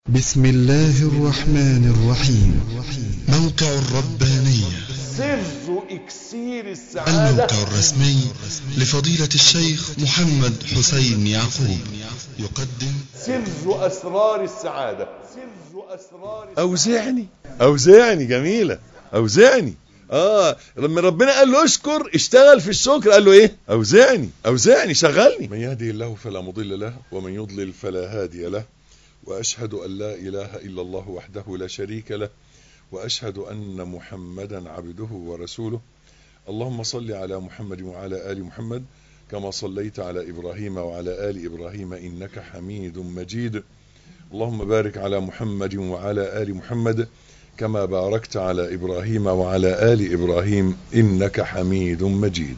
بسم الله الرحمن الرحيم موقع الربانية سر اكسير السعادة الموقع الرسمي لفضيلة الشيخ محمد حسين يعقوب يقدم سر اسرار السعادة سر اسرار اوزعني اوزعني جميلة اوزعني اه لما ربنا قال له اشكر اشتغل في الشكر قال له ايه اوزعني اوزعني شغلني من يهدي الله فلا مضل له ومن يضلل فلا هادي له واشهد ان لا اله الا الله وحده لا شريك له واشهد ان محمدا عبده ورسوله اللهم صل على محمد وعلى ال محمد كما صليت على ابراهيم وعلى ال ابراهيم انك حميد مجيد اللهم بارك على محمد وعلى ال محمد كما باركت على ابراهيم وعلى ال ابراهيم انك حميد مجيد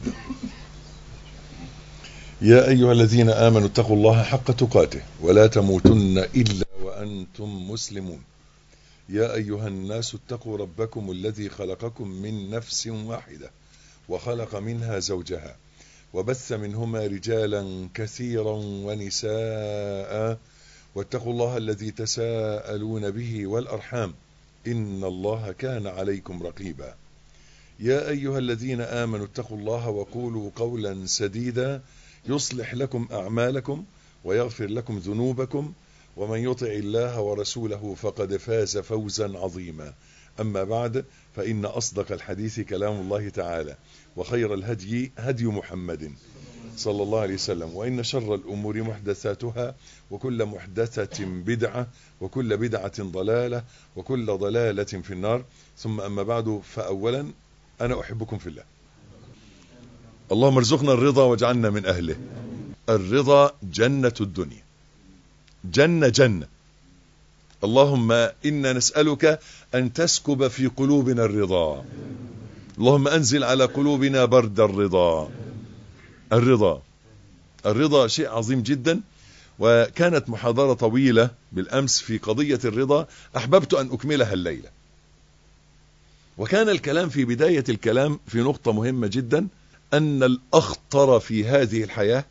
يا ايها الذين امنوا اتقوا الله حق تقاته ولا تموتن الا وانتم مسلمون يا ايها الناس اتقوا ربكم الذي خلقكم من نفس واحده وخلق منها زوجها وبث منهما رجالا كثيرا ونساء واتقوا الله الذي تساءلون به والارحام ان الله كان عليكم رقيبا يا ايها الذين امنوا اتقوا الله وقولوا قولا سديدا يصلح لكم اعمالكم ويغفر لكم ذنوبكم ومن يطع الله ورسوله فقد فاز فوزا عظيما اما بعد فان اصدق الحديث كلام الله تعالى وخير الهدي هدي محمد صلى الله عليه وسلم وان شر الامور محدثاتها وكل محدثه بدعه وكل بدعه ضلاله وكل ضلاله في النار ثم اما بعد فاولا انا احبكم في الله اللهم ارزقنا الرضا واجعلنا من اهله الرضا جنه الدنيا جنه جنه اللهم انا نسالك ان تسكب في قلوبنا الرضا اللهم انزل على قلوبنا برد الرضا الرضا الرضا شيء عظيم جدا وكانت محاضرة طويلة بالأمس في قضية الرضا أحببت أن أكملها الليلة وكان الكلام في بداية الكلام في نقطة مهمة جدا أن الأخطر في هذه الحياة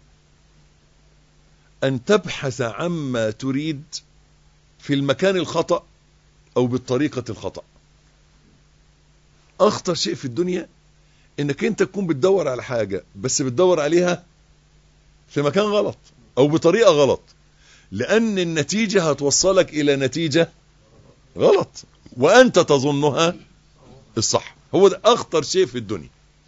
أن تبحث عما تريد في المكان الخطأ أو بالطريقة الخطأ أخطر شيء في الدنيا انك انت تكون بتدور على حاجة بس بتدور عليها في مكان غلط او بطريقة غلط لان النتيجة هتوصلك الى نتيجة غلط وانت تظنها الصح هو ده اخطر شيء في الدنيا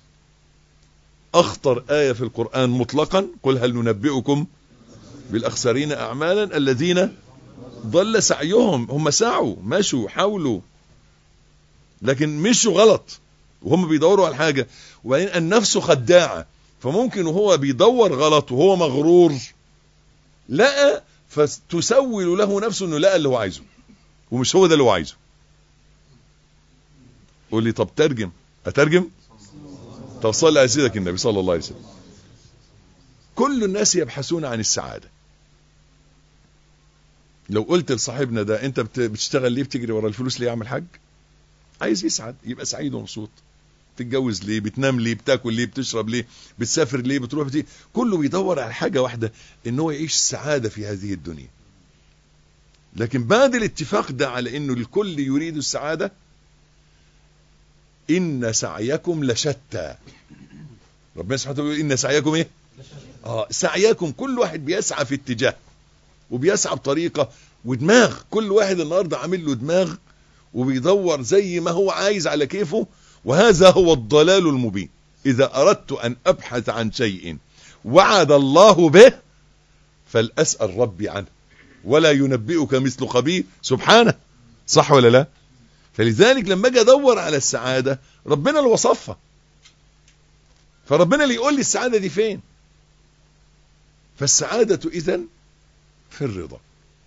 اخطر آية في القرآن مطلقا قل هل ننبئكم بالاخسرين اعمالا الذين ضل سعيهم هم سعوا مشوا حاولوا لكن مشوا غلط وهم بيدوروا على حاجة وبعدين النفس خداعة فممكن وهو بيدور غلط وهو مغرور لقى فتسول له نفسه انه لقى اللي هو عايزه ومش هو ده اللي هو عايزه قول لي طب ترجم اترجم طب صلي على سيدك النبي صلى الله عليه وسلم كل الناس يبحثون عن السعادة لو قلت لصاحبنا ده انت بتشتغل ليه بتجري ورا الفلوس ليه يعمل حاج عايز يسعد يبقى سعيد ومبسوط تتجوز ليه بتنام ليه بتاكل ليه بتشرب ليه بتسافر ليه بتروح بتيجي كله بيدور على حاجة واحدة ان هو يعيش السعادة في هذه الدنيا لكن بعد الاتفاق ده على انه الكل يريد السعادة ان سعيكم لشتى ربنا سبحانه وتعالى ان سعيكم ايه اه سعيكم كل واحد بيسعى في اتجاه وبيسعى بطريقة ودماغ كل واحد النهاردة عامل له دماغ وبيدور زي ما هو عايز على كيفه وهذا هو الضلال المبين إذا أردت أن أبحث عن شيء وعد الله به فلأسأل ربي عنه ولا ينبئك مثل خبير سبحانه صح ولا لا فلذلك لما اجي ادور على السعادة ربنا اللي وصفها فربنا اللي يقول لي السعادة دي فين فالسعادة إذن في الرضا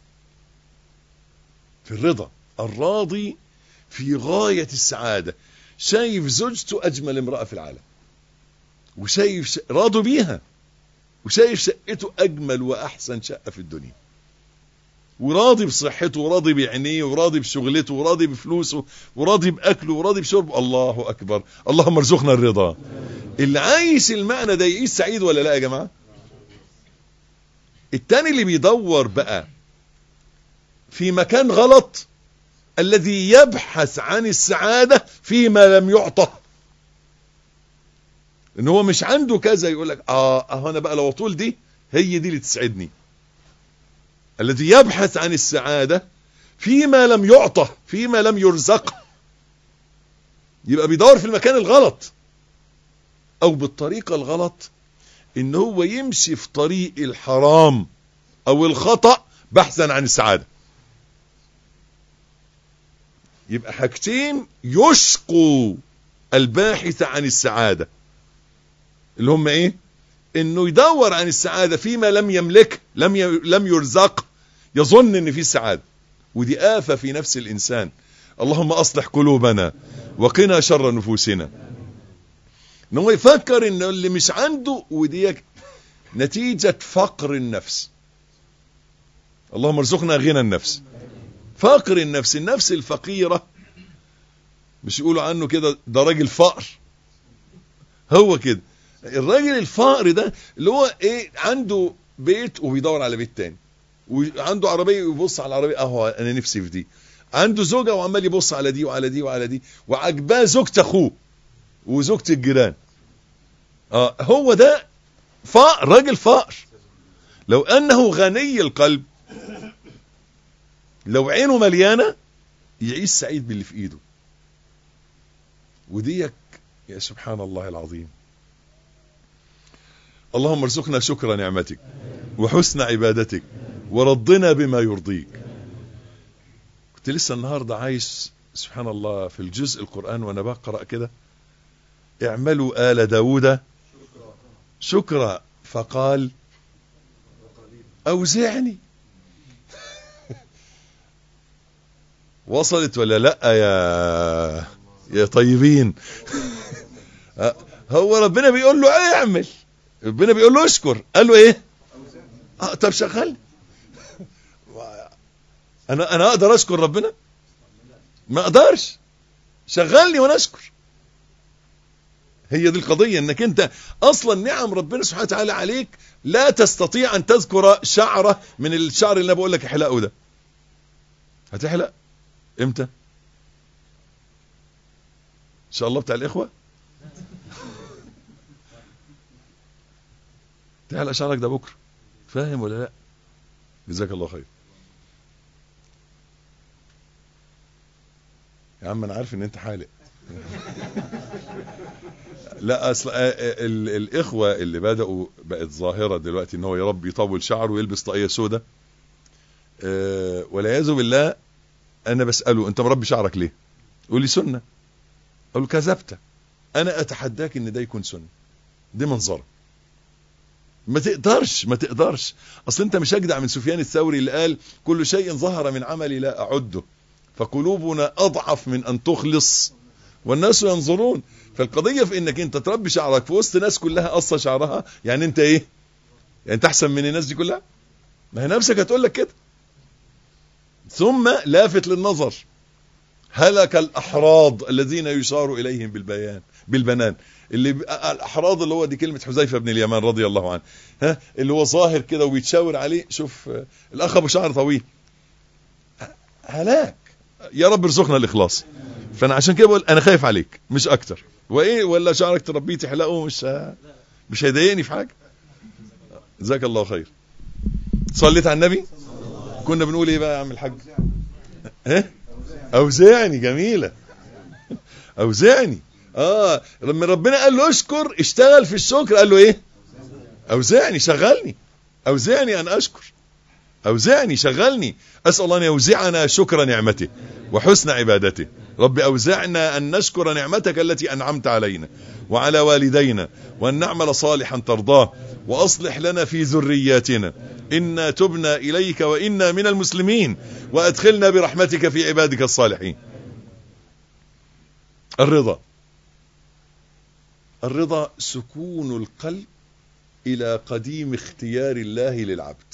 في الرضا الراضي في غاية السعادة شايف زوجته أجمل امرأة في العالم وشايف ش... راضوا بيها وشايف شقته أجمل وأحسن شقة في الدنيا وراضي بصحته وراضي بعينيه وراضي بشغلته وراضي بفلوسه وراضي بأكله وراضي بشربه الله أكبر اللهم ارزقنا الرضا اللي عايش المعنى ده يعيش سعيد ولا لا يا جماعة التاني اللي بيدور بقى في مكان غلط الذي يبحث عن السعادة فيما لم يعطى ان هو مش عنده كذا يقول لك اه اه انا بقى لو طول دي هي دي اللي تسعدني الذي يبحث عن السعادة فيما لم يعطى فيما لم يرزق يبقى بيدور في المكان الغلط او بالطريقة الغلط ان هو يمشي في طريق الحرام او الخطأ بحثا عن السعادة يبقى حاجتين يشقوا الباحث عن السعادة اللي هم ايه انه يدور عن السعادة فيما لم يملك لم ي... لم يرزق يظن ان في سعادة ودي آفة في نفس الانسان اللهم اصلح قلوبنا وقنا شر نفوسنا ان هو يفكر ان اللي مش عنده ودي نتيجة فقر النفس اللهم ارزقنا غنى النفس فقر النفس النفس الفقيرة مش يقولوا عنه كده ده راجل فقر هو كده الراجل الفقر ده اللي هو ايه عنده بيت وبيدور على بيت تاني وعنده عربية ويبص على العربية اهو انا نفسي في دي عنده زوجة وعمال يبص على دي وعلى دي وعلى دي وعجباه زوجة اخوه وزوجة الجيران اه هو ده فقر راجل فقر لو انه غني القلب لو عينه مليانة يعيش سعيد باللي في ايده وديك يا سبحان الله العظيم اللهم ارزقنا شكر نعمتك وحسن عبادتك ورضنا بما يرضيك كنت لسه النهاردة عايش سبحان الله في الجزء القرآن وانا بقرأ كده اعملوا آل داود شكرا فقال أوزعني وصلت ولا لا يا يا طيبين هو ربنا بيقول له ايه اعمل ربنا بيقول له اشكر قال له ايه اه طب شغل انا انا اقدر اشكر ربنا ما اقدرش شغلني وانا اشكر هي دي القضية انك انت اصلا نعم ربنا سبحانه وتعالى عليك لا تستطيع ان تذكر شعرة من الشعر اللي انا بقول لك احلقه ده هتحلق امتى ان شاء الله بتاع الاخوة تحلق شعرك ده بكرة فاهم ولا لا جزاك الله خير يا عم انا عارف ان انت حالق لا اصل ال الاخوه اللي بداوا بقت ظاهره دلوقتي ان هو يا رب يطول شعره ويلبس طاقيه سوداء أه والعياذ بالله انا بساله انت مربي شعرك ليه يقول لي سنه اقول له كذبت انا اتحداك ان ده يكون سنه دي منظره ما تقدرش ما تقدرش اصل انت مش اجدع من سفيان الثوري اللي قال كل شيء ظهر من عملي لا اعده فقلوبنا اضعف من ان تخلص والناس ينظرون فالقضية في انك انت تربي شعرك في وسط ناس كلها قصة شعرها يعني انت ايه يعني انت احسن من الناس دي كلها ما هي نفسك هتقول لك كده ثم لافت للنظر هلك الاحراض الذين يشار اليهم بالبيان بالبنان اللي الاحراض اللي هو دي كلمة حذيفة بن اليمان رضي الله عنه ها اللي هو ظاهر كده وبيتشاور عليه شوف الاخ ابو شعر طويل هلاك يا رب ارزقنا الاخلاص فانا عشان كده بقول انا خايف عليك مش اكتر وايه ولا شعرك تربيه تحلقه مش مش هيضايقني في حاجه جزاك الله خير صليت على النبي كنا بنقول ايه بقى يا عم الحاج ايه اوزعني جميله اوزعني اه لما ربنا قال له اشكر اشتغل في الشكر قال له ايه اوزعني شغلني اوزعني ان اشكر اوزعني شغلني اسال الله ان يوزعنا شكر نعمته وحسن عبادته رب أوزعنا أن نشكر نعمتك التي أنعمت علينا وعلى والدينا وأن نعمل صالحا ترضاه وأصلح لنا في ذرياتنا إنا تبنا إليك وإنا من المسلمين وأدخلنا برحمتك في عبادك الصالحين الرضا الرضا سكون القلب إلى قديم اختيار الله للعبد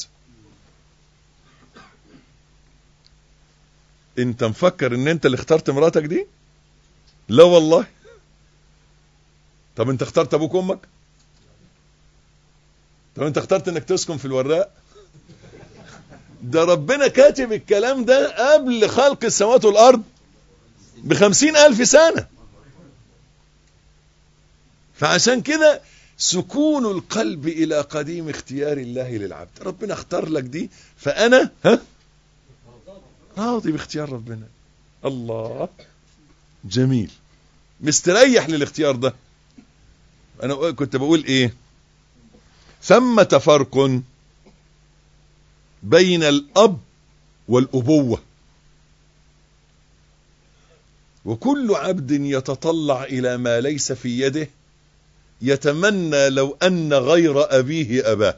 انت مفكر ان انت اللي اخترت مراتك دي لا والله طب انت اخترت ابوك وامك طب انت اخترت انك تسكن في الوراق ده ربنا كاتب الكلام ده قبل خلق السماوات والأرض بخمسين ألف سنة فعشان كده سكون القلب إلى قديم اختيار الله للعبد ربنا اختار لك دي فأنا ها راضي باختيار ربنا الله جميل مستريح للاختيار ده أنا كنت بقول إيه ثمة فرق بين الأب والأبوة وكل عبد يتطلع إلى ما ليس في يده يتمنى لو أن غير أبيه أباه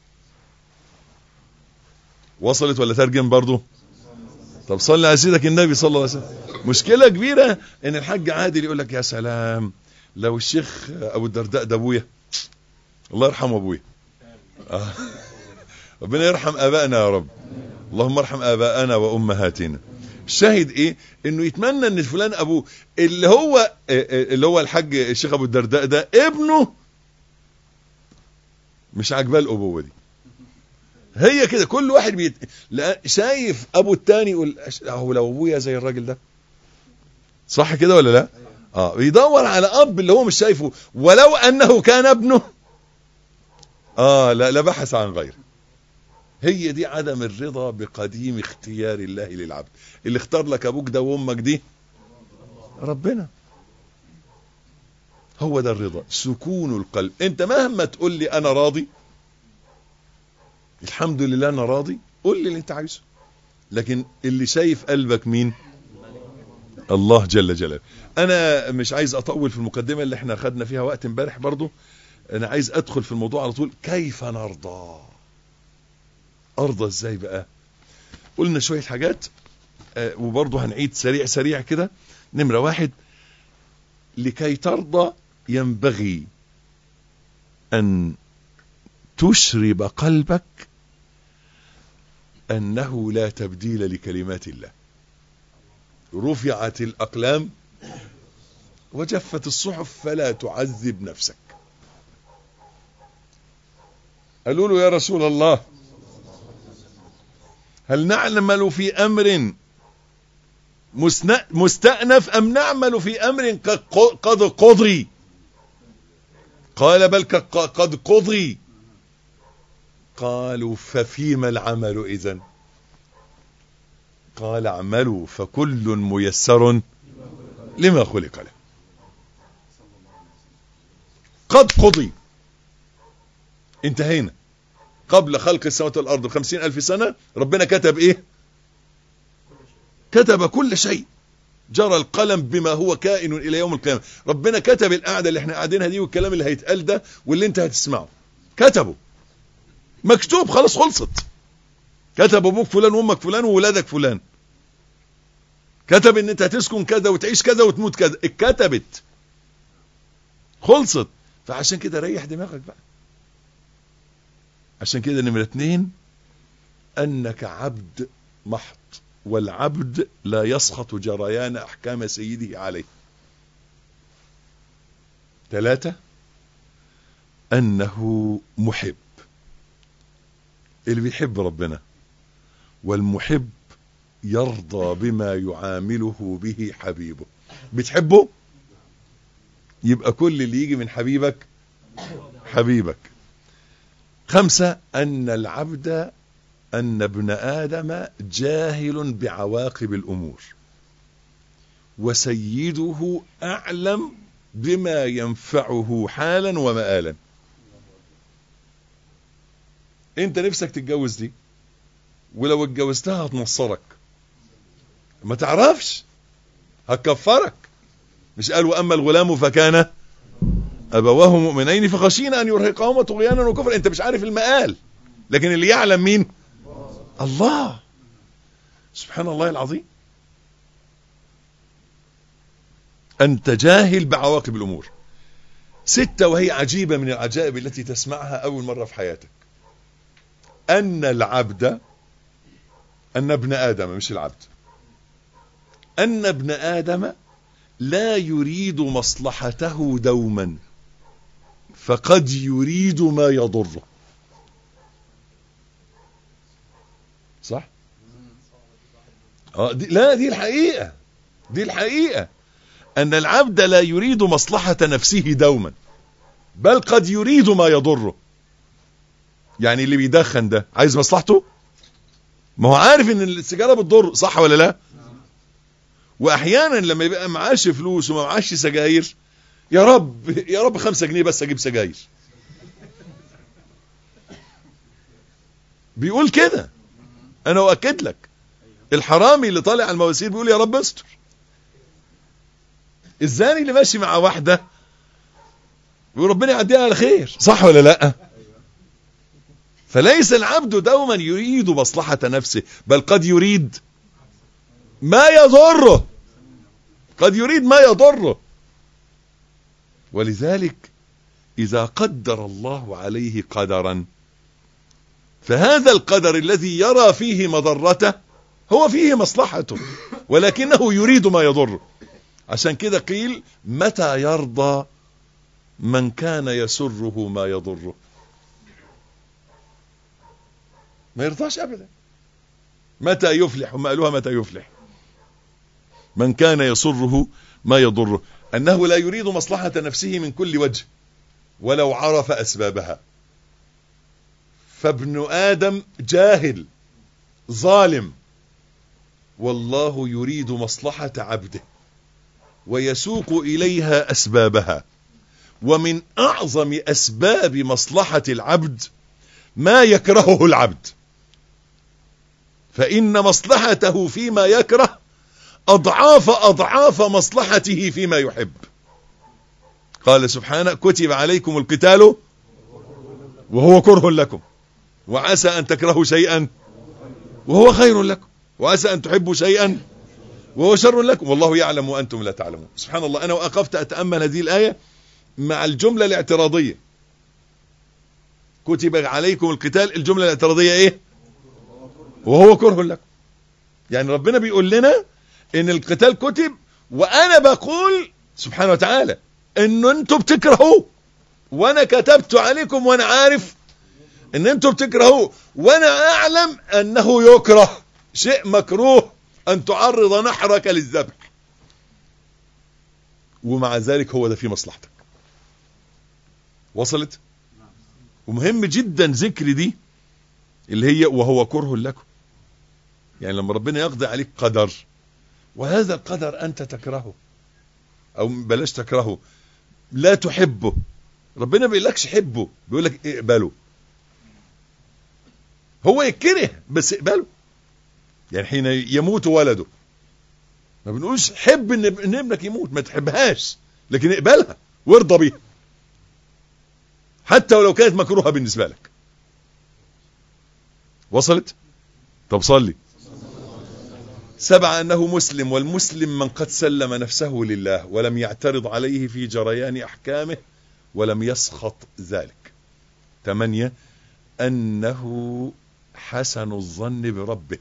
وصلت ولا ترجم برضو طب صلي على سيدك النبي صلى الله عليه وسلم مشكلة كبيرة ان الحاج عادل يقول لك يا سلام لو الشيخ ابو الدرداء ده ابويا الله يرحم ابويا آه. ربنا يرحم ابائنا يا رب اللهم ارحم ابائنا وامهاتنا الشاهد ايه انه يتمنى ان فلان ابوه اللي هو اللي هو الحاج الشيخ ابو الدرداء ده ابنه مش عاجباه الابوه دي هي كده كل واحد بيت... لا شايف ابو التاني يقول اهو لو ابويا زي الراجل ده صح كده ولا لا اه بيدور على اب اللي هو مش شايفه ولو انه كان ابنه اه لا لا بحث عن غيره هي دي عدم الرضا بقديم اختيار الله للعبد اللي اختار لك ابوك ده وامك دي ربنا هو ده الرضا سكون القلب انت مهما تقول لي انا راضي الحمد لله انا راضي قول لي اللي انت عايزه لكن اللي شايف قلبك مين الله جل جلاله انا مش عايز اطول في المقدمه اللي احنا خدنا فيها وقت امبارح برضو انا عايز ادخل في الموضوع على طول كيف نرضى ارضى ازاي بقى قلنا شويه حاجات آه وبرضه هنعيد سريع سريع كده نمره واحد لكي ترضى ينبغي ان تشرب قلبك انه لا تبديل لكلمات الله رفعت الاقلام وجفت الصحف فلا تعذب نفسك قالوا له يا رسول الله هل نعمل في امر مستأنف ام نعمل في امر قد قضي قال بل قد قضي قالوا ففيما العمل اذا قال اعملوا فكل ميسر لما خلق له قد قضي انتهينا قبل خلق السماوات والارض بخمسين الف سنة ربنا كتب ايه كتب كل شيء جرى القلم بما هو كائن الى يوم القيامة ربنا كتب القعدة اللي احنا قاعدينها دي والكلام اللي هيتقال ده واللي انت هتسمعه كتبه مكتوب خلاص خلصت كتب ابوك فلان وامك فلان وولادك فلان كتب ان انت هتسكن كذا وتعيش كذا وتموت كذا اتكتبت خلصت فعشان كده ريح دماغك بقى عشان كده نمرة اتنين انك عبد محض والعبد لا يسخط جريان احكام سيده عليه ثلاثة انه محب اللي بيحب ربنا والمحب يرضى بما يعامله به حبيبه بتحبه يبقى كل اللي يجي من حبيبك حبيبك خمسة أن العبد أن ابن آدم جاهل بعواقب الأمور وسيده أعلم بما ينفعه حالا ومآلا انت نفسك تتجوز دي ولو اتجوزتها هتنصرك ما تعرفش هتكفرك مش قال واما الغلام فكان ابواه مؤمنين فخشينا ان يرهقهما طغيانا وكفرا انت مش عارف المقال لكن اللي يعلم مين الله سبحان الله العظيم انت جاهل بعواقب الامور ستة وهي عجيبة من العجائب التي تسمعها اول مرة في حياتك ان العبد ان ابن ادم مش العبد ان ابن ادم لا يريد مصلحته دوما فقد يريد ما يضره صح اه دي لا دي الحقيقة دي الحقيقة ان العبد لا يريد مصلحة نفسه دوما بل قد يريد ما يضره يعني اللي بيدخن ده عايز مصلحته ما هو عارف ان السيجارة بتضر صح ولا لا واحيانا لما يبقى معاش فلوس وما معاش سجاير يا رب يا رب خمسة جنيه بس اجيب سجاير بيقول كده انا اؤكد لك الحرامي اللي طالع على المواسير بيقول يا رب استر الزاني اللي ماشي مع واحدة بيقول ربنا يعديها على خير صح ولا لا فليس العبد دوما يريد مصلحة نفسه بل قد يريد ما يضره قد يريد ما يضره ولذلك إذا قدر الله عليه قدرا فهذا القدر الذي يرى فيه مضرته هو فيه مصلحته ولكنه يريد ما يضره عشان كده قيل متى يرضى من كان يسره ما يضره ما يرضاش ابدا متى يفلح هم قالوها متى يفلح من كان يسره ما يضره انه لا يريد مصلحة نفسه من كل وجه ولو عرف اسبابها فابن ادم جاهل ظالم والله يريد مصلحة عبده ويسوق اليها اسبابها ومن اعظم اسباب مصلحة العبد ما يكرهه العبد فان مصلحته فيما يكره اضعاف اضعاف مصلحته فيما يحب قال سبحانه كتب عليكم القتال وهو كره لكم وعسى ان تكرهوا شيئا وهو خير لكم وعسى ان تحبوا شيئا وهو شر لكم والله يعلم وانتم لا تعلمون سبحان الله انا وقفت اتامل هذه الايه مع الجمله الاعتراضيه كتب عليكم القتال الجمله الاعتراضيه ايه وهو كره لكم يعني ربنا بيقول لنا ان القتال كتب وانا بقول سبحانه وتعالى ان انتوا بتكرهوه وانا كتبت عليكم وانا عارف ان انتوا بتكرهوه وانا اعلم انه يكره شيء مكروه ان تعرض نحرك للذبح ومع ذلك هو ده في مصلحتك وصلت ومهم جدا ذكر دي اللي هي وهو كره لكم يعني لما ربنا يقضي عليك قدر وهذا القدر انت تكرهه او بلاش تكرهه لا تحبه ربنا ما بيقولكش حبه بيقول لك اقبله هو يكره بس اقبله يعني حين يموت ولده ما بنقولش حب ان إن ابنك يموت ما تحبهاش لكن اقبلها وارضى بيها حتى ولو كانت مكروهه بالنسبه لك وصلت طب صلي سبع أنه مسلم والمسلم من قد سلم نفسه لله ولم يعترض عليه في جريان أحكامه ولم يسخط ذلك ثمانية أنه حسن الظن بربه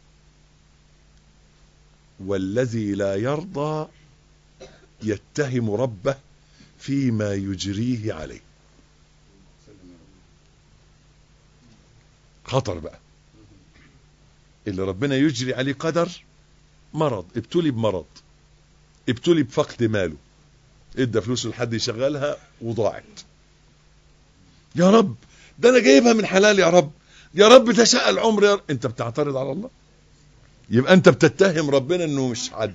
والذي لا يرضى يتهم ربه فيما يجريه عليه خطر بقى اللي ربنا يجري عليه قدر مرض ابتلي بمرض ابتلي بفقد ماله ادى فلوسه لحد يشغلها وضاعت يا رب ده انا جايبها من حلال يا رب يا رب ده شاء العمر يا رب. انت بتعترض على الله يبقى انت بتتهم ربنا انه مش عدل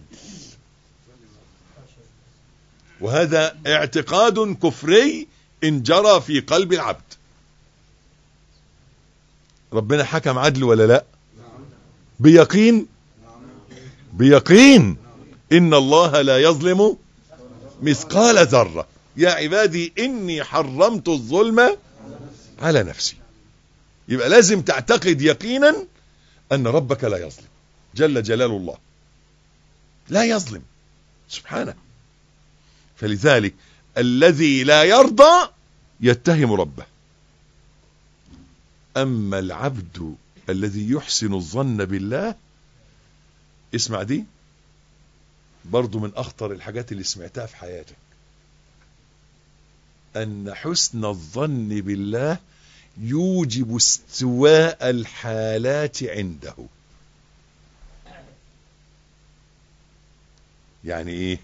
وهذا اعتقاد كفري ان جرى في قلب العبد ربنا حكم عدل ولا لا بيقين بيقين ان الله لا يظلم مثقال ذرة يا عبادي اني حرمت الظلم على نفسي يبقى لازم تعتقد يقينا ان ربك لا يظلم جل جلال الله لا يظلم سبحانه فلذلك الذي لا يرضى يتهم ربه اما العبد الذي يحسن الظن بالله اسمع دي برضو من اخطر الحاجات اللي سمعتها في حياتك ان حسن الظن بالله يوجب استواء الحالات عنده يعني ايه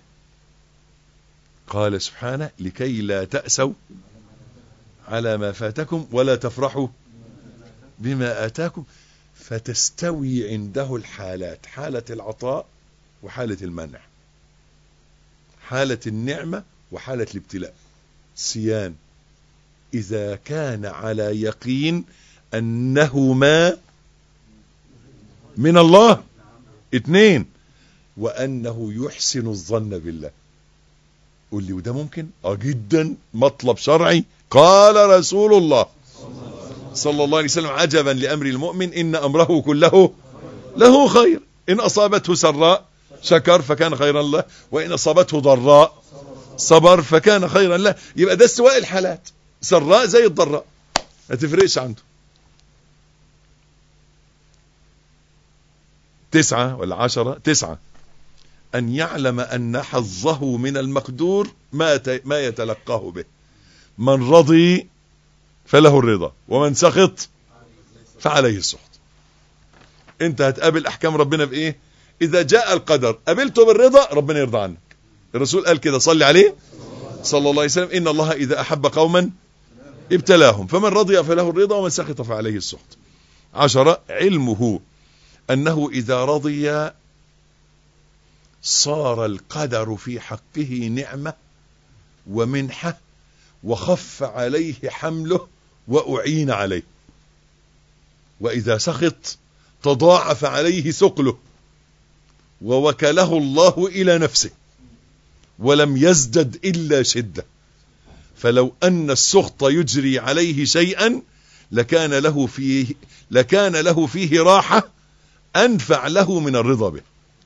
قال سبحانه لكي لا تأسوا على ما فاتكم ولا تفرحوا بما آتاكم فتستوي عنده الحالات حالة العطاء وحالة المنع حالة النعمة وحالة الابتلاء سيان إذا كان على يقين أنهما من الله اثنين وأنه يحسن الظن بالله قول لي وده ممكن اه جدا مطلب شرعي قال رسول الله صلى الله عليه وسلم عجبا لأمر المؤمن إن أمره كله له خير إن أصابته سراء شكر فكان خيرا له وإن أصابته ضراء صبر فكان خيرا له يبقى ده استواء الحالات سراء زي الضراء ما تفرقش عنده تسعة ولا عشرة تسعة أن يعلم أن حظه من المقدور ما ت- ما يتلقاه به من رضي فله الرضا ومن سخط فعليه السخط انت هتقابل احكام ربنا بايه اذا جاء القدر قابلته بالرضا ربنا يرضى عنك الرسول قال كده صلي عليه صلى الله عليه وسلم ان الله اذا احب قوما ابتلاهم فمن رضي فله الرضا ومن سخط فعليه السخط عشرة علمه انه اذا رضي صار القدر في حقه نعمة ومنحة وخف عليه حمله وأعين عليه وإذا سخط تضاعف عليه ثقله ووكله الله إلى نفسه ولم يزدد إلا شدة فلو أن السخط يجري عليه شيئا لكان له فيه لكان له فيه راحة أنفع له من الرضا به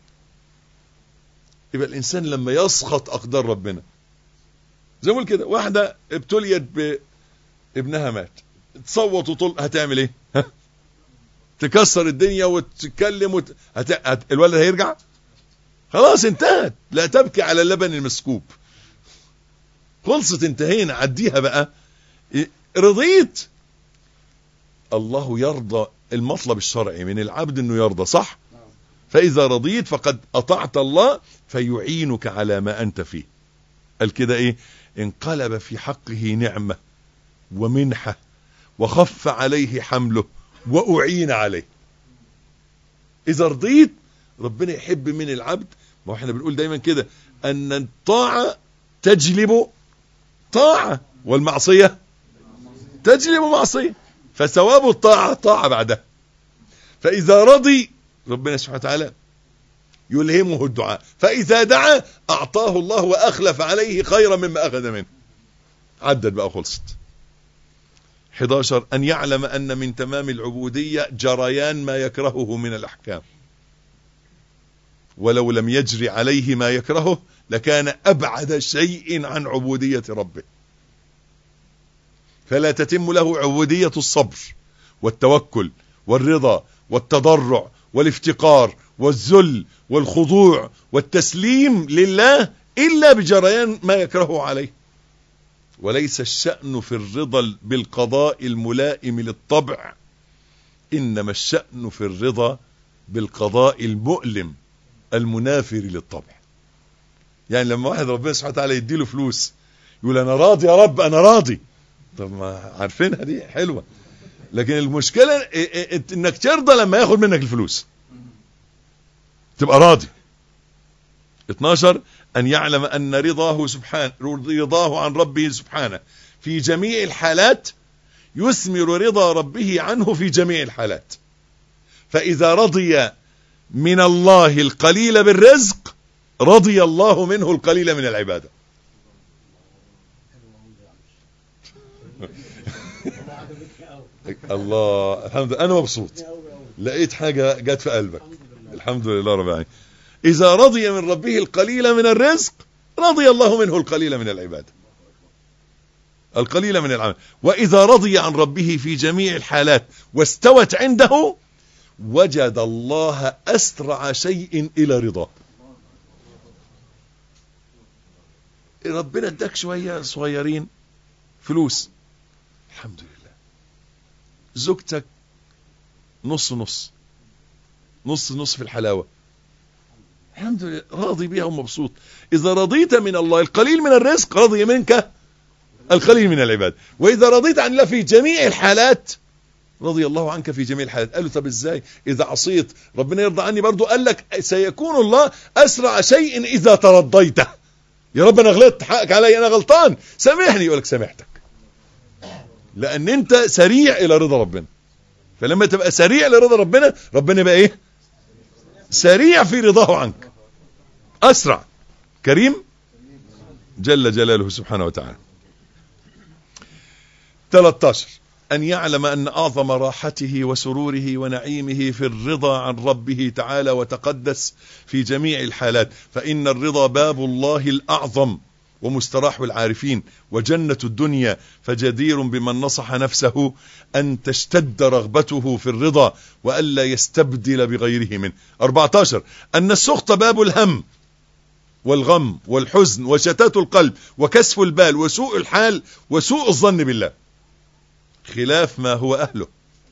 يبقى الإنسان لما يسخط أقدار ربنا زي ما كده واحدة ابتليت بابنها مات تصوت وطل هتعمل ايه ها؟ تكسر الدنيا وتتكلم وت... هت... هت... الولد هيرجع خلاص انتهت لا تبكي على اللبن المسكوب خلصت انتهينا عديها بقى إيه؟ رضيت الله يرضى المطلب الشرعي من العبد انه يرضى صح فاذا رضيت فقد اطعت الله فيعينك على ما انت فيه قال كده ايه انقلب في حقه نعمة ومنحة وخف عليه حمله وأعين عليه إذا رضيت ربنا يحب من العبد ما احنا بنقول دايما كده أن الطاعة تجلب طاعة والمعصية تجلب معصية فثواب الطاعة طاعة بعدها فإذا رضي ربنا سبحانه وتعالى يلهمه الدعاء فإذا دعا أعطاه الله وأخلف عليه خيرا مما أخذ منه عدد بقى خلصت 11 أن يعلم أن من تمام العبودية جريان ما يكرهه من الأحكام ولو لم يجري عليه ما يكرهه لكان أبعد شيء عن عبودية ربه فلا تتم له عبودية الصبر والتوكل والرضا والتضرع والافتقار والذل والخضوع والتسليم لله إلا بجريان ما يكرهه عليه وليس الشأن في الرضا بالقضاء الملائم للطبع إنما الشأن في الرضا بالقضاء المؤلم المنافر للطبع يعني لما واحد ربنا سبحانه وتعالى يديله فلوس يقول أنا راضي يا رب أنا راضي طب ما عارفينها دي حلوة لكن المشكلة انك ترضى لما ياخد منك الفلوس تبقى راضي 12 أن يعلم أن رضاه سبحانه رضاه عن ربه سبحانه في جميع الحالات يثمر رضا ربه عنه في جميع الحالات فإذا رضي من الله القليل بالرزق رضي الله منه القليل من العبادة الله الحمد لله أنا مبسوط لقيت حاجة جت في قلبك الحمد لله رب العالمين إذا رضي من ربه القليل من الرزق رضي الله منه القليل من العبادة القليل من العمل وإذا رضي عن ربه في جميع الحالات واستوت عنده وجد الله أسرع شيء إلى رضاه ربنا اداك شوية صغيرين فلوس الحمد لله زوجتك نص نص نص نص في الحلاوة الحمد لله راضي بيها ومبسوط إذا رضيت من الله القليل من الرزق رضي منك القليل من العباد وإذا رضيت عن الله في جميع الحالات رضي الله عنك في جميع الحالات قال له طب ازاي اذا عصيت ربنا يرضى عني برضو قال لك سيكون الله اسرع شيء اذا ترضيته يا رب انا غلطت حقك علي انا غلطان سامحني يقول لك سامحتك لان انت سريع الى رضا ربنا فلما تبقى سريع لرضا ربنا ربنا يبقى ايه سريع في رضاه عنك اسرع كريم جل جلاله سبحانه وتعالى 13 أن يعلم أن أعظم راحته وسروره ونعيمه في الرضا عن ربه تعالى وتقدس في جميع الحالات فإن الرضا باب الله الأعظم ومستراح العارفين وجنة الدنيا فجدير بمن نصح نفسه أن تشتد رغبته في الرضا وألا يستبدل بغيره منه 14 أن السخط باب الهم والغم والحزن وشتات القلب وكسف البال وسوء الحال وسوء الظن بالله خلاف ما هو أهله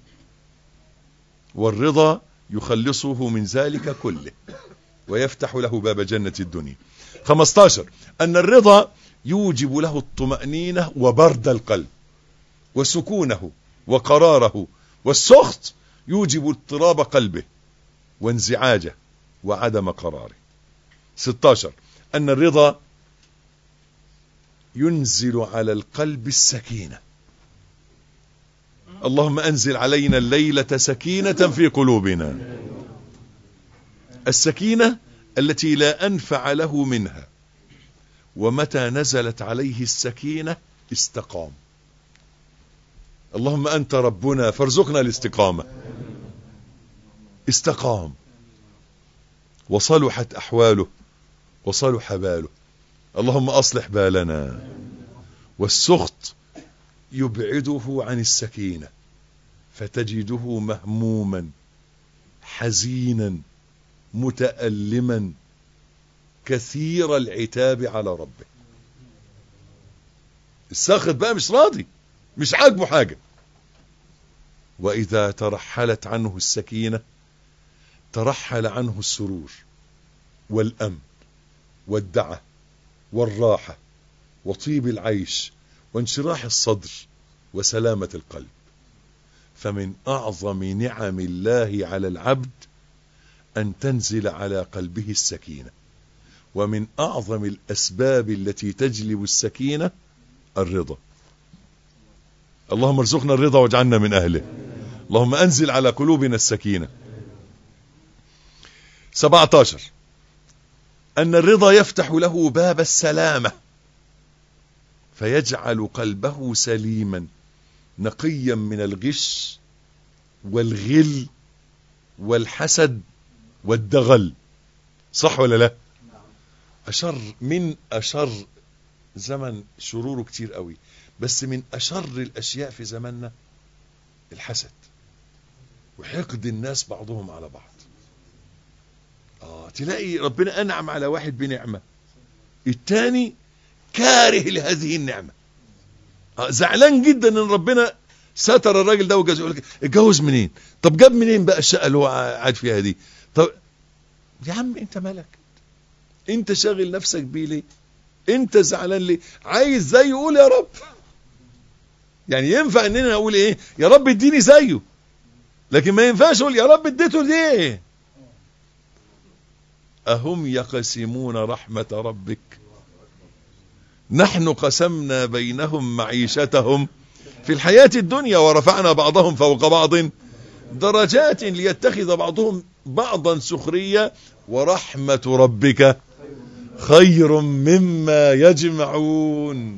والرضا يخلصه من ذلك كله ويفتح له باب جنة الدنيا 15 أن الرضا يوجب له الطمأنينة وبرد القلب وسكونه وقراره والسخط يوجب اضطراب قلبه وانزعاجه وعدم قراره 16 أن الرضا ينزل على القلب السكينة اللهم أنزل علينا الليلة سكينة في قلوبنا السكينة التي لا أنفع له منها ومتى نزلت عليه السكينة استقام اللهم أنت ربنا فارزقنا الاستقامة استقام وصلحت أحواله وصلح باله اللهم أصلح بالنا والسخط يبعده عن السكينة فتجده مهموما حزينا متألما كثير العتاب على ربه الساخط بقى مش راضي مش عاجبه حاجة وإذا ترحلت عنه السكينة ترحل عنه السرور والأمن والدعة والراحة وطيب العيش وانشراح الصدر وسلامة القلب فمن أعظم نعم الله على العبد أن تنزل على قلبه السكينة ومن أعظم الأسباب التي تجلب السكينة الرضا اللهم ارزقنا الرضا واجعلنا من أهله اللهم أنزل على قلوبنا السكينة 17 أن الرضا يفتح له باب السلامة فيجعل قلبه سليما نقيا من الغش والغل والحسد والدغل صح ولا لا أشر من أشر زمن شروره كتير قوي بس من أشر الأشياء في زماننا الحسد وحقد الناس بعضهم على بعض آه تلاقي ربنا أنعم على واحد بنعمة التاني كاره لهذه النعمة آه زعلان جدا ان ربنا ستر الراجل ده وجوز يقول لك اتجوز منين طب جاب منين بقى الشقه اللي هو قاعد فيها دي طب يا عم انت مالك انت شاغل نفسك بيه ليه انت زعلان ليه عايز زيه يقول يا رب يعني ينفع اننا نقول ايه يا رب اديني زيه لكن ما ينفعش اقول يا رب اديته ليه اهم يقسمون رحمه ربك نحن قسمنا بينهم معيشتهم في الحياة الدنيا ورفعنا بعضهم فوق بعض درجات ليتخذ بعضهم بعضا سخرية ورحمة ربك خير مما يجمعون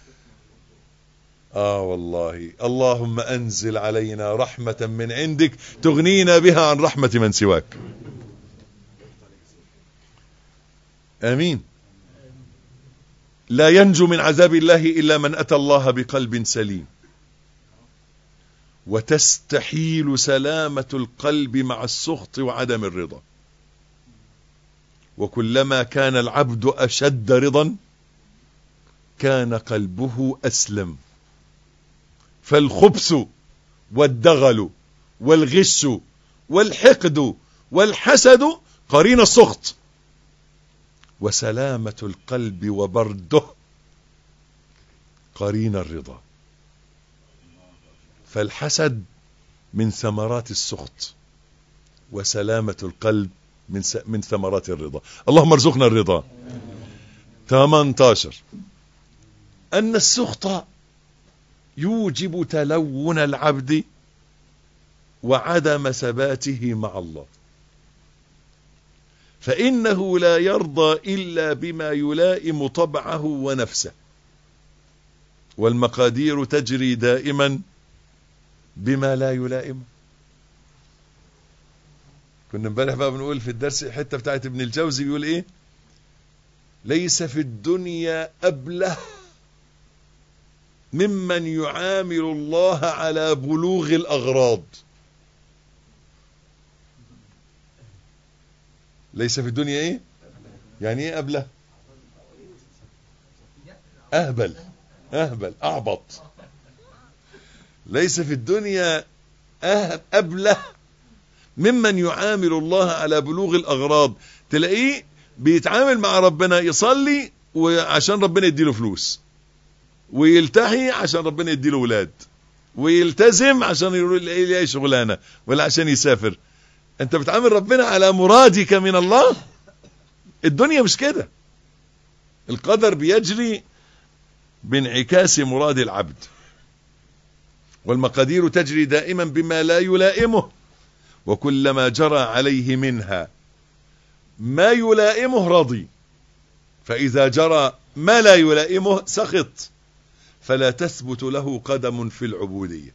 آه والله اللهم أنزل علينا رحمة من عندك تغنينا بها عن رحمة من سواك آمين لا ينجو من عذاب الله إلا من أتى الله بقلب سليم وتستحيل سلامة القلب مع السخط وعدم الرضا وكلما كان العبد أشد رضا كان قلبه أسلم فالخبث والدغل والغش والحقد والحسد قرين السخط وسلامة القلب وبرده قرين الرضا فالحسد من ثمرات السخط وسلامة القلب من س... من ثمرات الرضا اللهم ارزقنا الرضا 18 أن السخط يوجب تلون العبد وعدم ثباته مع الله فإنه لا يرضى إلا بما يلائم طبعه ونفسه والمقادير تجري دائما بما لا يلائمه كنا امبارح بقى بنقول في الدرس الحته بتاعت ابن الجوزي بيقول ايه ليس في الدنيا ابله ممن يعامل الله على بلوغ الاغراض ليس في الدنيا ايه يعني ايه ابله اهبل اهبل اعبط ليس في الدنيا أه- ابله ممن يعامل الله على بلوغ الاغراض تلاقيه بيتعامل مع ربنا يصلي وعشان ربنا يديله فلوس ويلتحي عشان ربنا يديله ولاد ويلتزم عشان يلاقي شغلانه ولا عشان يسافر انت بتعامل ربنا على مرادك من الله الدنيا مش كده القدر بيجري بانعكاس مراد العبد والمقادير تجري دائما بما لا يلائمه وكلما جرى عليه منها ما يلائمه رضي فإذا جرى ما لا يلائمه سخط فلا تثبت له قدم في العبودية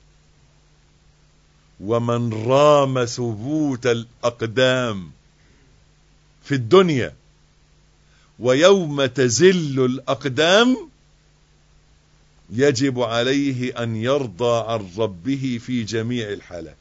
ومن رام ثبوت الأقدام في الدنيا ويوم تزل الأقدام يجب عليه أن يرضى عن ربه في جميع الحالات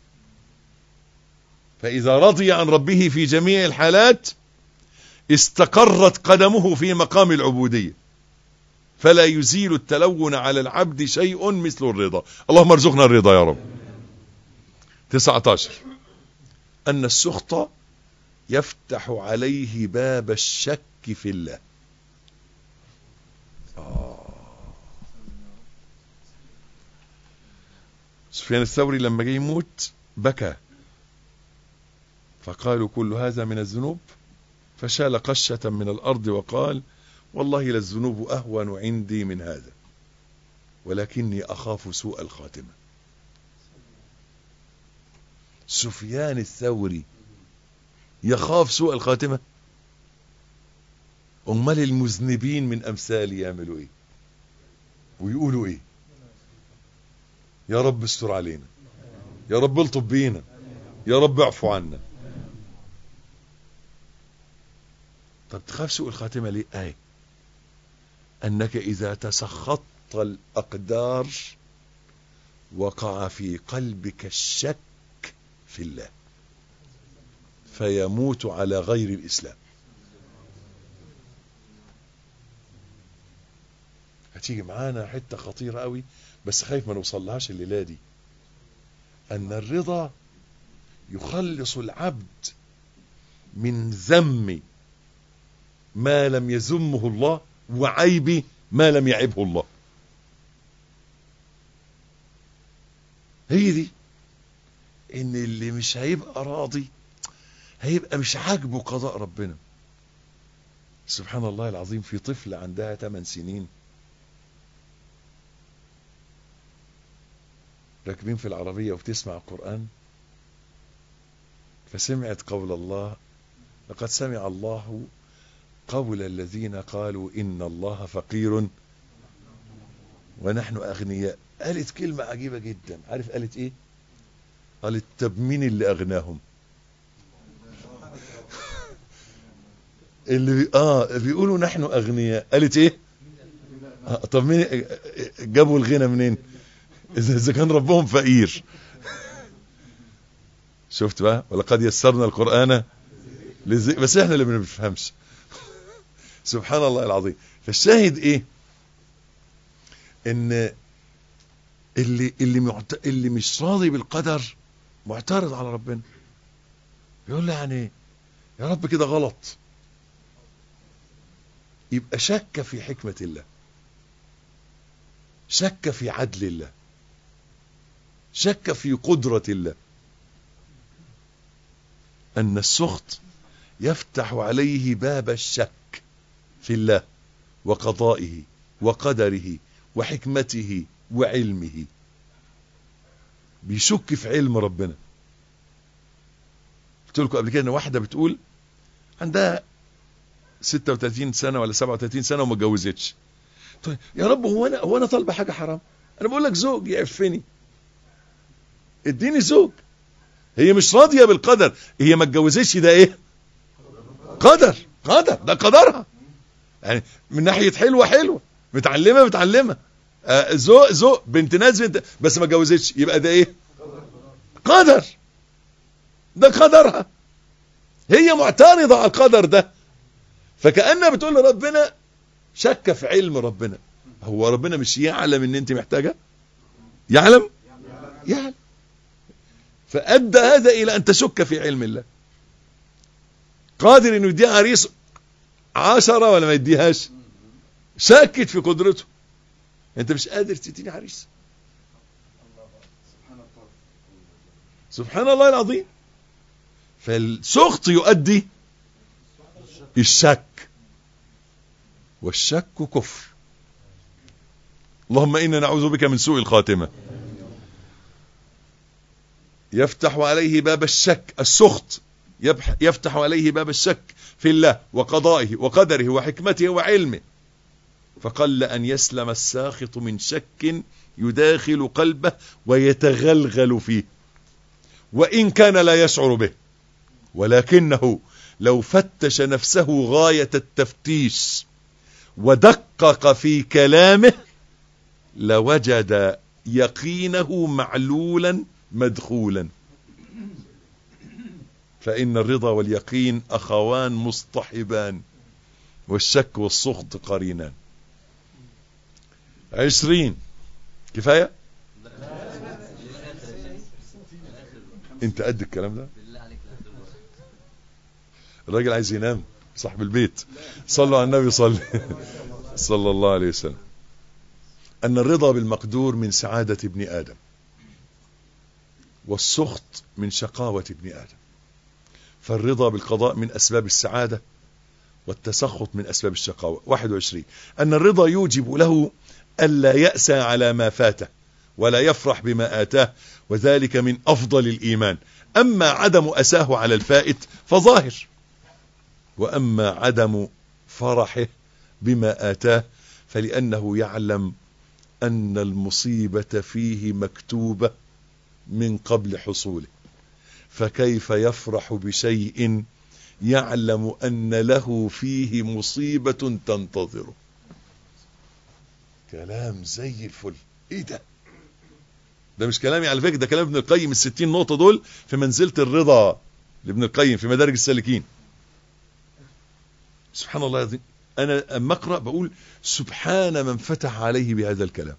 فإذا رضي عن ربه في جميع الحالات استقرت قدمه في مقام العبودية فلا يزيل التلون على العبد شيء مثل الرضا اللهم ارزقنا الرضا يا رب 19 أن السخط يفتح عليه باب الشك في الله سفيان الثوري لما جه يموت بكى فقالوا كل هذا من الذنوب فشال قشة من الأرض وقال والله للذنوب أهون عندي من هذا ولكني أخاف سوء الخاتمة سفيان الثوري يخاف سوء الخاتمة أمال المذنبين من أمثالي يعملوا إيه ويقولوا إيه يا رب استر علينا يا رب الطب بينا يا رب اعفو عنا طب تخاف سوء الخاتمة ليه آية أنك إذا تسخطت الأقدار وقع في قلبك الشك في الله فيموت على غير الإسلام هتيجي معانا حتة خطيرة قوي بس خايف ما نوصلهاش الليلة دي أن الرضا يخلص العبد من ذم ما لم يذمه الله وعيب ما لم يعبه الله هي دي ان اللي مش هيبقى راضي هيبقى مش عاجبه قضاء ربنا سبحان الله العظيم في طفلة عندها 8 سنين راكبين في العربية وبتسمع القرآن فسمعت قول الله لقد سمع الله قول الذين قالوا إن الله فقير ونحن أغنياء قالت كلمة عجيبة جدا عارف قالت إيه قالت طب مين اللي أغناهم اللي بي... آه بيقولوا نحن أغنياء قالت إيه آه طب مين جابوا الغنى منين إذا إذا كان ربهم فقير شفت بقى ولقد يسرنا القرآن للذكر بس احنا اللي ما بنفهمش سبحان الله العظيم فالشاهد ايه ان اللي اللي معت... اللي مش راضي بالقدر معترض على ربنا يقول له يعني يا رب كده غلط يبقى شك في حكمة الله شك في عدل الله شك في قدرة الله أن السخط يفتح عليه باب الشك في الله وقضائه وقدره وحكمته وعلمه بيشك في علم ربنا قلت لكم قبل كده ان واحده بتقول عندها 36 سنه ولا 37 سنه وما اتجوزتش طيب يا رب هو انا هو انا طالبه حاجه حرام انا بقول لك زوج يعفني اديني زوج هي مش راضيه بالقدر هي ما اتجوزتش ده ايه قدر قدر ده قدرها يعني من ناحيه حلوه حلوه متعلمه متعلمه آه ذوق ذوق بنت ناس بنت بس ما اتجوزتش يبقى ده ايه قدر ده قدرها هي معترضه على القدر ده فكانها بتقول لربنا شك في علم ربنا هو ربنا مش يعلم ان انت محتاجه يعلم يعلم فادى هذا الى ان تشك في علم الله قادر انه يديها عريس عشرة ولا ما يديهاش شكت في قدرته انت مش قادر تديني عريس سبحان الله العظيم فالسخط يؤدي الشك والشك كفر اللهم إنا نعوذ بك من سوء الخاتمة يفتح عليه باب الشك السخط يفتح عليه باب الشك في الله وقضائه وقدره وحكمته وعلمه فقل أن يسلم الساخط من شك يداخل قلبه ويتغلغل فيه وإن كان لا يشعر به ولكنه لو فتش نفسه غاية التفتيش ودقق في كلامه لوجد يقينه معلولا مدخولا فإن الرضا واليقين أخوان مصطحبان والشك والسخط قرينان عشرين كفاية انت قد الكلام ده الراجل عايز ينام صاحب البيت صلوا على النبي صلى صلى الله عليه وسلم أن الرضا بالمقدور من سعادة ابن آدم والسخط من شقاوة ابن آدم فالرضا بالقضاء من أسباب السعادة والتسخط من أسباب الشقاوة 21 أن الرضا يوجب له ألا يأسى على ما فاته ولا يفرح بما آتاه وذلك من أفضل الإيمان أما عدم أساه على الفائت فظاهر وأما عدم فرحه بما آتاه فلأنه يعلم أن المصيبة فيه مكتوبة من قبل حصوله فكيف يفرح بشيء يعلم أن له فيه مصيبة تنتظره كلام زي الفل ايه ده ده مش كلامي على فكرة ده كلام ابن القيم الستين نقطة دول في منزلة الرضا لابن القيم في مدارج السالكين سبحان الله العظيم انا اما اقرا بقول سبحان من فتح عليه بهذا الكلام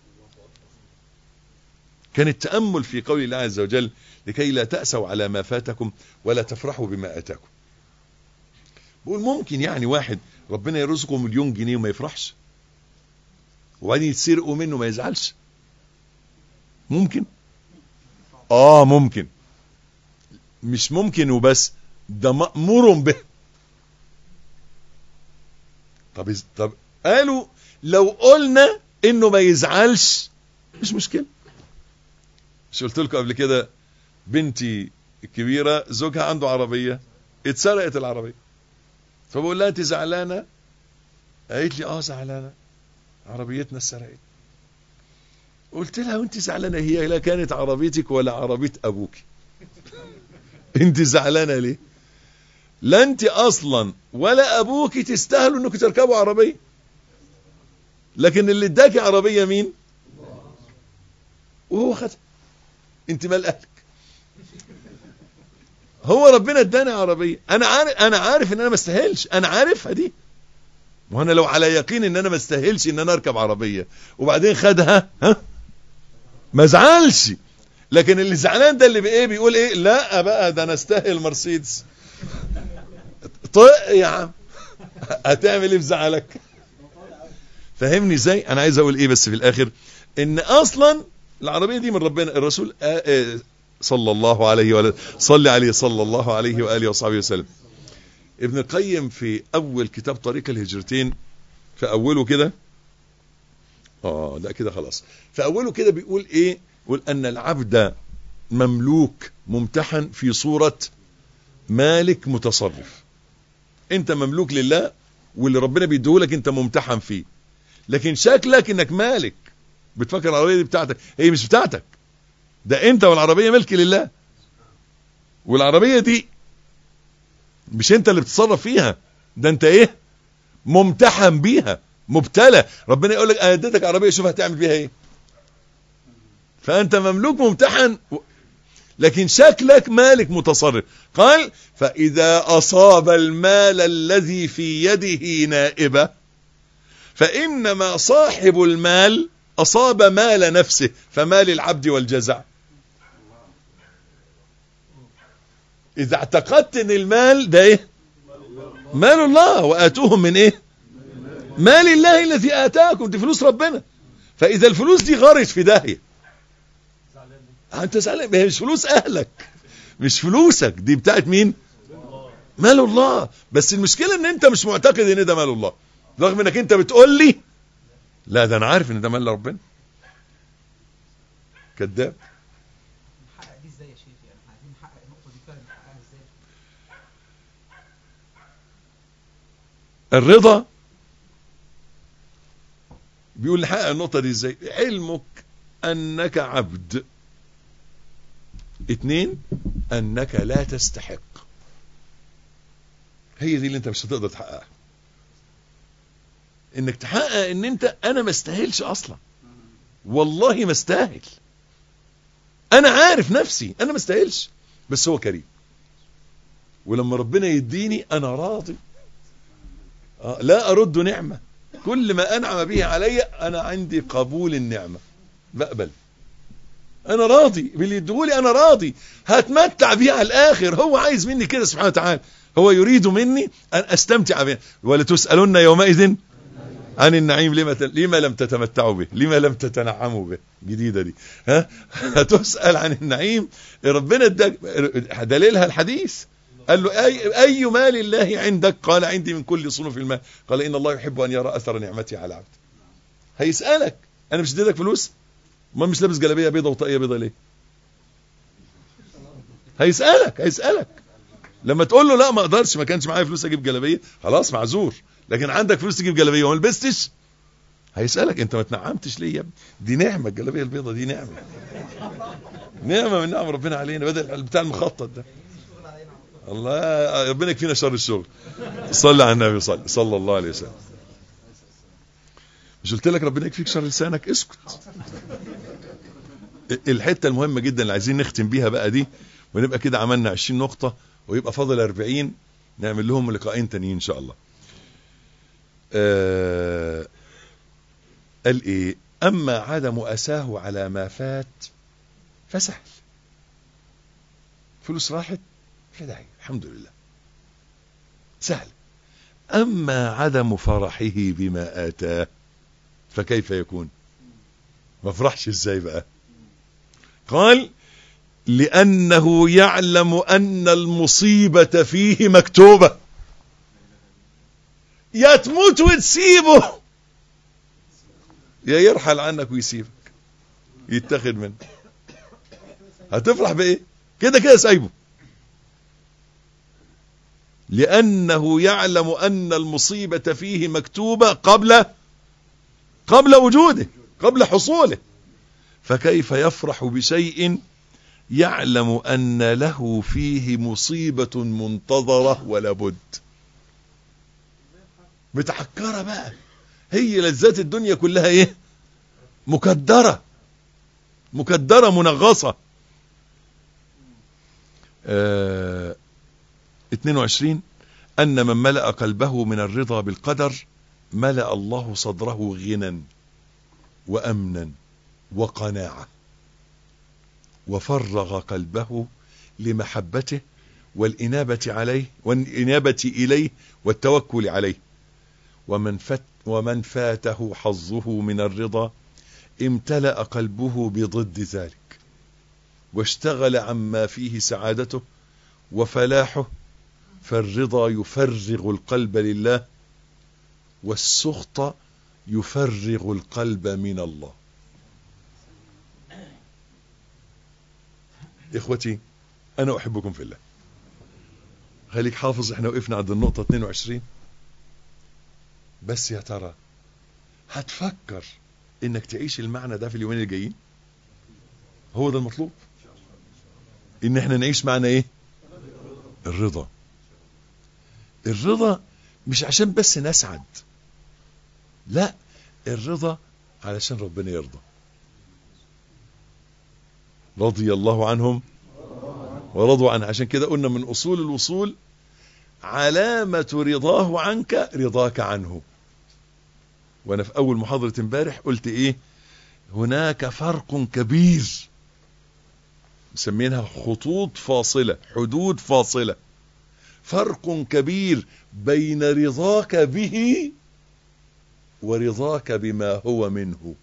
كان التامل في قول الله عز وجل لكي لا تاسوا على ما فاتكم ولا تفرحوا بما اتاكم بقول ممكن يعني واحد ربنا يرزقه مليون جنيه وما يفرحش وبعدين يتسرقوا منه ما يزعلش ممكن اه ممكن مش ممكن وبس ده مأمور به طب طب قالوا لو قلنا انه ما يزعلش مش مشكله مش قلت لكم قبل كده بنتي الكبيره زوجها عنده عربيه اتسرقت العربيه فبقول لها انت زعلانه قالت لي اه زعلانه عربيتنا اتسرقت قلت لها وانت زعلانه هي لا كانت عربيتك ولا عربيه ابوك انت زعلانه ليه لا انت اصلا ولا ابوك تستاهلوا انكم تركبوا عربيه لكن اللي اداكي عربيه مين وهو خدها انت مال اهلك هو ربنا اداني عربيه انا عارف انا عارف ان انا ما استاهلش انا عارفها دي وانا لو على يقين ان انا ما استاهلش ان انا اركب عربيه وبعدين خدها ها ما زعلش لكن اللي زعلان ده اللي بايه بيقول ايه لا بقى ده انا استاهل مرسيدس طق يا عم هتعمل ايه في زعلك فهمني ازاي انا عايز اقول ايه بس في الاخر ان اصلا العربيه دي من ربنا الرسول آه آه صلى الله عليه وآله صلي عليه صلى الله عليه واله وصحبه وسلم ابن القيم في اول كتاب طريق الهجرتين في اوله كده اه لا كده خلاص في اوله كده بيقول ايه يقول ان العبد مملوك ممتحن في صورة مالك متصرف انت مملوك لله واللي ربنا بيديهولك انت ممتحن فيه لكن شكلك انك مالك بتفكر العربية دي بتاعتك هي مش بتاعتك ده انت والعربية ملك لله والعربية دي مش انت اللي بتتصرف فيها ده انت ايه ممتحن بيها مبتلى ربنا يقول لك انا اديتك عربيه شوف هتعمل بيها ايه فانت مملوك ممتحن لكن شكلك مالك متصرف قال فاذا اصاب المال الذي في يده نائبه فانما صاحب المال اصاب مال نفسه فمال العبد والجزع اذا اعتقدت ان المال ده ايه مال الله واتوهم من ايه مال الله الذي اتاكم دي فلوس ربنا فاذا الفلوس دي غرت في داهيه انت زعلان هي مش فلوس اهلك مش فلوسك دي بتاعت مين مال الله بس المشكله ان انت مش معتقد ان ده مال الله رغم انك انت بتقول لي لا ده انا عارف ان ده مال ربنا كذاب نحقق دي ازاي يا شيخ يعني احنا عايزين نحقق النقطه دي فعلا نحققها ازاي الرضا بيقول نحقق النقطة دي ازاي علمك انك عبد اتنين انك لا تستحق هي دي اللي انت مش هتقدر تحققها انك تحقق ان انت انا ما استاهلش اصلا والله ما استاهل انا عارف نفسي انا ما استاهلش بس هو كريم ولما ربنا يديني انا راضي آه، لا ارد نعمه كل ما انعم به علي انا عندي قبول النعمه بقبل انا راضي باللي يديهولي انا راضي هتمتع بيه على الاخر هو عايز مني كده سبحانه وتعالى هو يريد مني ان استمتع به ولتسالن يومئذ عن النعيم لما ت... لما لم تتمتعوا به لما لم تتنعموا به جديده دي ها هتسال عن النعيم ربنا اداك دليلها الحديث قال له أي, أي مال الله عندك قال عندي من كل صنوف المال قال إن الله يحب أن يرى أثر نعمتي على عبد هيسألك أنا مش اديتك فلوس ما مش لابس جلابية بيضة وطاقية بيضة ليه هيسألك هيسألك لما تقول له لا ما اقدرش ما كانش معايا فلوس اجيب جلابيه خلاص معذور لكن عندك فلوس تجيب جلابيه وما لبستش هيسالك انت ما تنعمتش ليه يا ابني دي نعمه الجلابيه البيضه دي نعمه نعمه من نعم ربنا علينا بدل بتاع المخطط ده الله ربنا يكفينا شر الشغل صلى على النبي صلى صلى الله عليه وسلم مش قلت لك ربنا يكفيك شر لسانك اسكت الحته المهمه جدا اللي عايزين نختم بيها بقى دي ونبقى كده عملنا 20 نقطه ويبقى فاضل 40 نعمل لهم لقاءين تانيين ان شاء الله آه قال ايه اما عدم اساه على ما فات فسهل فلوس راحت فداعي الحمد لله سهل اما عدم فرحه بما اتاه فكيف يكون ما فرحش ازاي بقى قال لانه يعلم ان المصيبه فيه مكتوبه يا تموت وتسيبه يا يرحل عنك ويسيبك يتاخد منك هتفرح بايه كده كده سايبه لانه يعلم ان المصيبه فيه مكتوبه قبل قبل وجوده قبل حصوله فكيف يفرح بشيء يعلم ان له فيه مصيبه منتظره ولا بد متعكره بقى هي لذات الدنيا كلها ايه مكدره مكدره منغصه آه 22 ان من ملا قلبه من الرضا بالقدر ملا الله صدره غنى وامنا وقناعه وفرغ قلبه لمحبته والإنابة عليه والإنابة إليه والتوكل عليه ومن, فت ومن فاته حظه من الرضا امتلأ قلبه بضد ذلك واشتغل عما فيه سعادته وفلاحه فالرضا يفرغ القلب لله والسخط يفرغ القلب من الله اخوتي انا احبكم في الله خليك حافظ احنا وقفنا عند النقطة 22 بس يا ترى هتفكر انك تعيش المعنى ده في اليومين الجايين هو ده المطلوب ان احنا نعيش معنى ايه الرضا الرضا مش عشان بس نسعد لا الرضا علشان ربنا يرضى رضي الله عنهم ورضوا عنه عشان كده قلنا من أصول الوصول علامة رضاه عنك رضاك عنه وانا في اول محاضرة امبارح قلت ايه هناك فرق كبير مسمينها خطوط فاصلة حدود فاصلة فرق كبير بين رضاك به ورضاك بما هو منه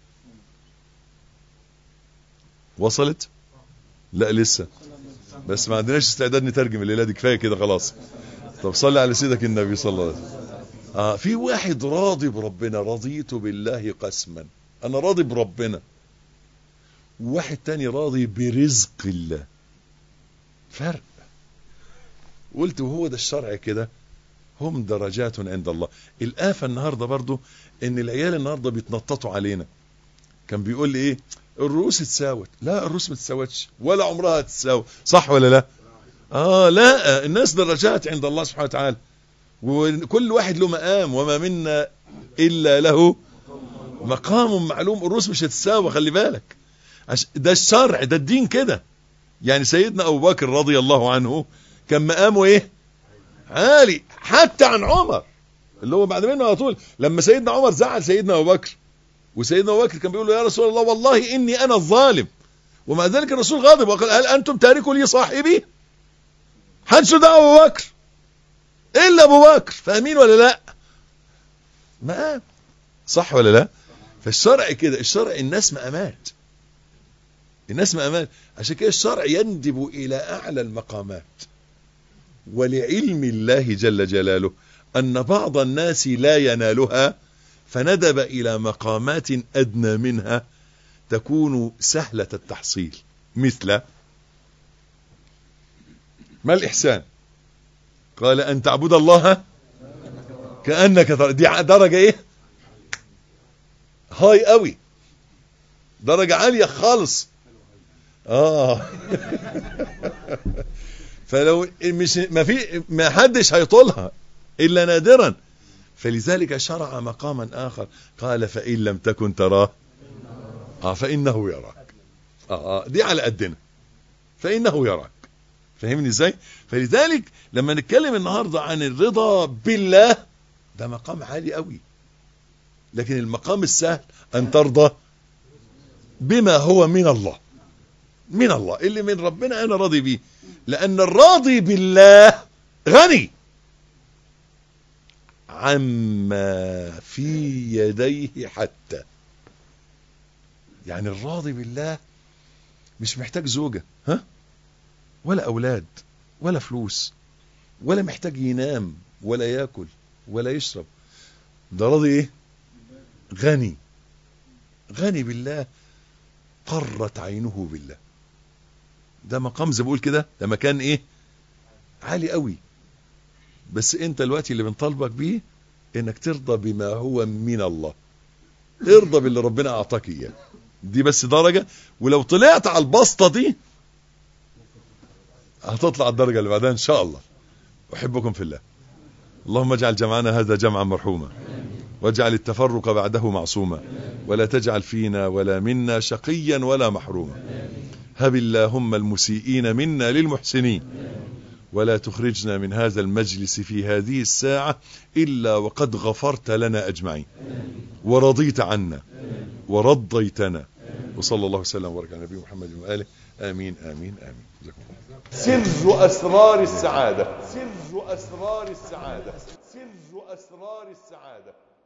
وصلت لا لسه بس ما عندناش استعداد نترجم الليله دي كفايه كده خلاص طب صلي على سيدك النبي صلى الله عليه وسلم آه في واحد راضي بربنا رضيت بالله قسما انا راضي بربنا وواحد تاني راضي برزق الله فرق قلت وهو ده الشرع كده هم درجات عند الله الآفة النهاردة برضو ان العيال النهاردة بيتنططوا علينا كان بيقول لي ايه الرؤوس اتساوت لا الرؤوس ما تتساوتش ولا عمرها تتساوى صح ولا لا اه لا الناس درجات عند الله سبحانه وتعالى وكل واحد له مقام وما منا الا له مقام معلوم الرؤوس مش هتتساوى خلي بالك ده الشرع ده الدين كده يعني سيدنا ابو بكر رضي الله عنه كان مقامه ايه عالي حتى عن عمر اللي هو بعد منه على طول لما سيدنا عمر زعل سيدنا ابو بكر وسيدنا ابو بكر كان بيقول له يا رسول الله والله اني انا الظالم ومع ذلك الرسول غاضب وقال هل انتم تاركوا لي صاحبي حدش دعوه ابو بكر الا ابو بكر فاهمين ولا لا مقام صح ولا لا فالشرع كده الشرع الناس مقامات الناس مقامات عشان كده الشرع يندب الى اعلى المقامات ولعلم الله جل جلاله ان بعض الناس لا ينالها فندب الى مقامات ادنى منها تكون سهلة التحصيل مثل ما الإحسان قال أن تعبد الله كأنك ترى دي درجة إيه هاي قوي درجة عالية خالص آه فلو مش ما في ما حدش هيطولها إلا نادرا فلذلك شرع مقاما آخر قال فإن لم تكن تراه آه فإنه يراك آه, آه دي على قدنا فإنه يراك فهمني ازاي فلذلك لما نتكلم النهاردة عن الرضا بالله ده مقام عالي قوي لكن المقام السهل أن ترضى بما هو من الله من الله اللي من ربنا أنا راضي بيه لأن الراضي بالله غني عما في يديه حتى يعني الراضي بالله مش محتاج زوجة ها ولا أولاد ولا فلوس ولا محتاج ينام ولا ياكل ولا يشرب ده راضي ايه غني غني بالله قرت عينه بالله ده مقام زي بقول كده ده مكان ايه عالي قوي بس انت الوقت اللي بنطالبك بيه انك ترضى بما هو من الله ارضى باللي ربنا اعطاك اياه دي بس درجة ولو طلعت على البسطة دي هتطلع الدرجة اللي بعدها ان شاء الله احبكم في الله اللهم اجعل جمعنا هذا جمعا مرحوما واجعل التفرق بعده معصوما ولا تجعل فينا ولا منا شقيا ولا محروما هب اللهم المسيئين منا للمحسنين ولا تخرجنا من هذا المجلس في هذه الساعة إلا وقد غفرت لنا أجمعين ورضيت عنا ورضيتنا وصلى الله وسلم وبارك على نبينا محمد واله امين امين امين جزاكم الله سر أسرار السعادة سر أسرار السعادة سر أسرار السعادة